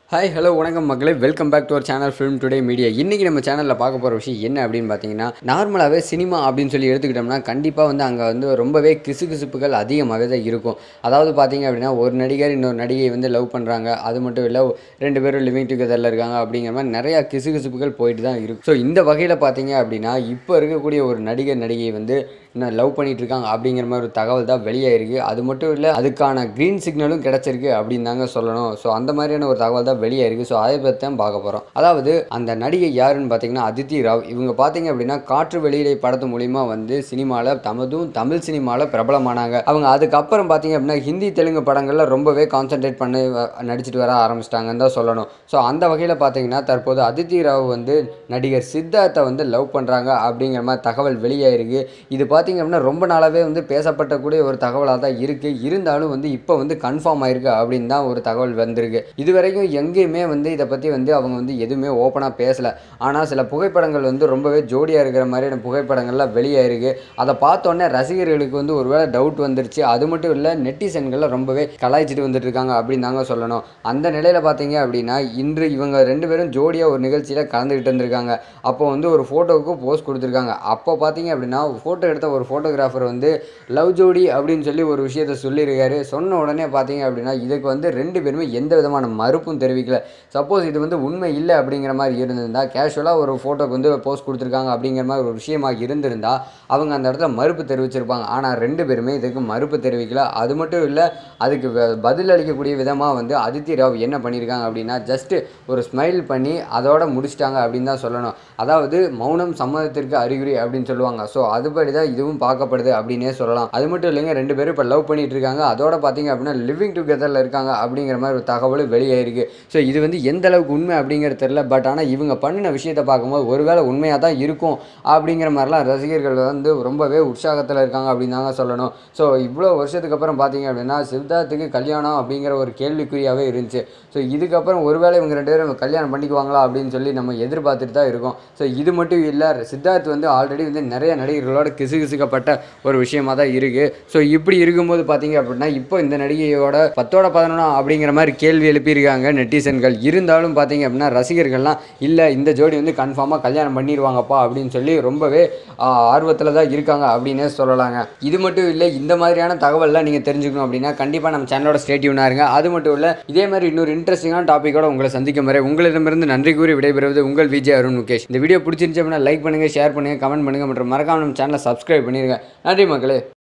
hi hello வணக்கம் மக்களே welcome back to our channel Film Today Media இன்றைக்கி நம்ம சேனலில் பார்க்க போகிற விஷயம் என்ன அப்படின்னு பார்த்தீங்கன்னா நார்மலாகவே சினிமா அப்படின்னு சொல்லி எடுத்துக்கிட்டோம்னா கண்டிப்பாக வந்து அங்கே வந்து ரொம்பவே கிசுகிசுப்புகள் அதிகமாகவே தான் இருக்கும் அதாவது பார்த்தீங்க அப்படின்னா ஒரு நடிகர் இன்னொரு நடிகை வந்து லவ் பண்ணுறாங்க அது மட்டும் இல்லை ரெண்டு பேரும் லிவிங் டுகெதரில் இருக்காங்க அப்படிங்கிற மாதிரி நிறையா கிசுகிசுப்புகள் போயிட்டு தான் இருக்கும் ஸோ இந்த வகையில் பார்த்தீங்க அப்படின்னா இப்போ இருக்கக்கூடிய ஒரு நடிகர் நடிகை வந்து இன்னும் லவ் பண்ணிட்டு இருக்காங்க அப்படிங்கிற மாதிரி ஒரு தகவல் தான் வெளியாயிருக்கு அது மட்டும் இல்லை அதுக்கான க்ரீன் சிக்னலும் கிடச்சிருக்கு அப்படின்னு தாங்க சொல்லணும் ஸோ அந்த மாதிரியான ஒரு தகவல் தான் வெளியாயிருக்கு ஸோ அதை பற்றி தான் பார்க்க போகிறோம் அதாவது அந்த நடிகை யாருன்னு பார்த்தீங்கன்னா அதித்தி ராவ் இவங்க பார்த்தீங்க அப்படின்னா காற்று வெளியிடை படத்து மூலிமா வந்து சினிமாவில் தமதும் தமிழ் சினிமாவில் பிரபலமானாங்க அவங்க அதுக்கப்புறம் பார்த்தீங்க அப்படின்னா ஹிந்தி தெலுங்கு படங்களில் ரொம்பவே கான்சென்ட்ரேட் பண்ணி வ- நடிச்சிட்டு வர ஆரம்பிச்சிட்டாங்கன்னு தான் சொல்லணும் ஸோ அந்த வகையில் பார்த்தீங்கன்னா தற்போது அதித்தி ராவ் வந்து நடிகர் சித்தார்த்தை வந்து லவ் பண்ணுறாங்க அப்படிங்கிற மாதிரி தகவல் வெளியாயிருக்கு இது பார்த்தீங்க அப்படின்னா ரொம்ப நாளாகவே வந்து பேசப்பட்டக்கூடிய ஒரு தகவலாக தான் இருக்குது இருந்தாலும் வந்து இப்போ வந்து கன்ஃபார்ம் ஆயிருக்கு அப்படின்னு தான் ஒரு தகவல் வந்திருக்கு இது வரைக்கும் எங்கேயுமே வந்து இதை பற்றி வந்து அவங்க வந்து எதுவுமே ஓப்பனாக பேசலை ஆனால் சில புகைப்படங்கள் வந்து ரொம்பவே ஜோடியாக இருக்கிற மாதிரியான புகைப்படங்கள்லாம் வெளியாயிருக்கு அதை பார்த்தோன்னே ரசிகர்களுக்கு வந்து ஒருவேளை டவுட் வந்துருச்சு அது மட்டும் இல்லை நெட்டிசன்களில் ரொம்பவே கலாய்ச்சிட்டு வந்துட்டு இருக்காங்க அப்படின்னு தாங்க சொல்லணும் அந்த நிலையில் பார்த்தீங்க அப்படின்னா இன்று இவங்க ரெண்டு பேரும் ஜோடியாக ஒரு நிகழ்ச்சியில் கலந்துக்கிட்டு இருந்திருக்காங்க அப்போ வந்து ஒரு ஃபோட்டோவுக்கு போஸ்ட் கொடுத்துருக்காங்க அப்போ பார்த்தீங்க அப்படின்னா ஃபோட்டோ எடுத்த ஒரு ஃபோட்டோகிராஃபர் வந்து லவ் ஜோடி அப்படின்னு சொல்லி ஒரு விஷயத்த சொல்லியிருக்காரு சொன்ன உடனே பார்த்தீங்க அப்படின்னா இதுக்கு வந்து ரெண்டு பேருமே எந்த விதமான மறுப்பும் தெரிவிக்கல சப்போஸ் இது வந்து உண்மை இல்லை அப்படிங்கிற மாதிரி இருந்திருந்தா கேஷுவலாக ஒரு ஃபோட்டோக்கு வந்து போஸ்ட் கொடுத்துருக்காங்க அப்படிங்கிற மாதிரி ஒரு விஷயமா இருந்திருந்தா அவங்க அந்த இடத்துல மறுப்பு தெரிவிச்சிருப்பாங்க ஆனால் ரெண்டு பேருமே இதுக்கு மறுப்பு தெரிவிக்கல அது மட்டும் இல்லை அதுக்கு வ- பதில் அளிக்கக்கூடிய விதமாக வந்து அதித்தி ராவ் என்ன பண்ணியிருக்காங்க அப்படின்னா ஜஸ்ட்டு ஒரு ஸ்மைல் பண்ணி அதோட முடிச்சிட்டாங்க அப்படின்னு தான் சொல்லணும் அதாவது மௌனம் சம்மதத்திற்கு அறிகுறி அப்படின்னு சொல்லுவாங்க ஸோ அதுபடி தான் இதுவும் பார்க்கப்படுது அப்படின்னே சொல்லலாம் அது மட்டும் இல்லைங்க ரெண்டு பேரும் இப்போ லவ் பண்ணிட்டு இருக்காங்க அதோட பார்த்தீங்க அப்படின்னா லிவிங் டுகெதரில் இருக்காங்க அப்படிங்கிற மாதிரி ஒரு தகவல் வெளியாயிருக்கு ஸோ இது வந்து எந்த அளவுக்கு உண்மை அப்படிங்கிறது தெரியல பட் ஆனால் இவங்க பண்ணின விஷயத்தை பார்க்கும்போது ஒருவேளை உண்மையாக தான் இருக்கும் அப்படிங்கிற மாதிரிலாம் ரசிகர்கள் வந்து ரொம்பவே உற்சாகத்தில் இருக்காங்க அப்படின்னு தாங்க சொல்லணும் ஸோ இவ்வளோ வருஷத்துக்கு அப்புறம் பார்த்தீங்க அப்படின்னா சித்தார்த்துக்கு கல்யாணம் அப்படிங்கிற ஒரு கேள்விக்குறியாகவே இருந்துச்சு ஸோ இதுக்கப்புறம் ஒருவேளை இவங்க ரெண்டு பேரும் கல்யாணம் பண்ணிக்குவாங்களா அப்படின்னு சொல்லி நம்ம எதிர்பார்த்துட்டு தான் இருக்கோம் ஸோ இது மட்டும் இல்லை சித்தார்த் வந்து ஆல்ரெடி வந்து நிறைய நடிகர்களோட கிசுகிசுக்கப்பட்ட ஒரு விஷயமா தான் இருக்குது ஸோ இப்படி இருக்கும்போது பார்த்தீங்க அப்படின்னா இப்போ இந்த நடிகையோட பத்தோட பதினொன்னா அப்படிங்கிற மாதிரி கேள்வி எழுப்பியிருக்காங்க நெட்டிசன்கள் இருந்தாலும் பார்த்தீங்க அப்படின்னா ரசிகர்கள்லாம் இல்லை இந்த ஜோடி வந்து கன்ஃபார்மாக கல்யாணம் பண்ணிடுவாங்கப்பா அப்படின்னு சொல்லி ரொம்பவே ஆர்வத்தில் தான் இருக்காங்க அப்படின்னே சொல்லலாங்க இது மட்டும் இல்லை இந்த மாதிரியான தகவல்லாம் நீங்கள் தெரிஞ்சுக்கணும் அப்படின்னா கண்டிப்பாக நம்ம சேனலோட ஸ்டேட்யூனாக இருங்க அது மட்டும் இல்லை இதே மாதிரி இன்னொரு இன்ட்ரெஸ்டிங்கான டாப்பிக்கோட உங்களை சந்திக்கும் வரை உங்களிடமிருந்து நன்றி கூறி விடைபெறுவது உங்கள் விஜய் அருண் முகேஷ் இந்த வீடியோ பிடிச்சிருந்துச்சு அப்படின்னா லைக் பண்ணுங்கள் ஷேர் பண்ணுங்கள் கமெண்ட் பண்ணுங்கள் மற்றும் மறக்காம நம்ம சேனலை சப்ஸ்கிரைப் பண்ணிடுங்க நன்றி மக்களே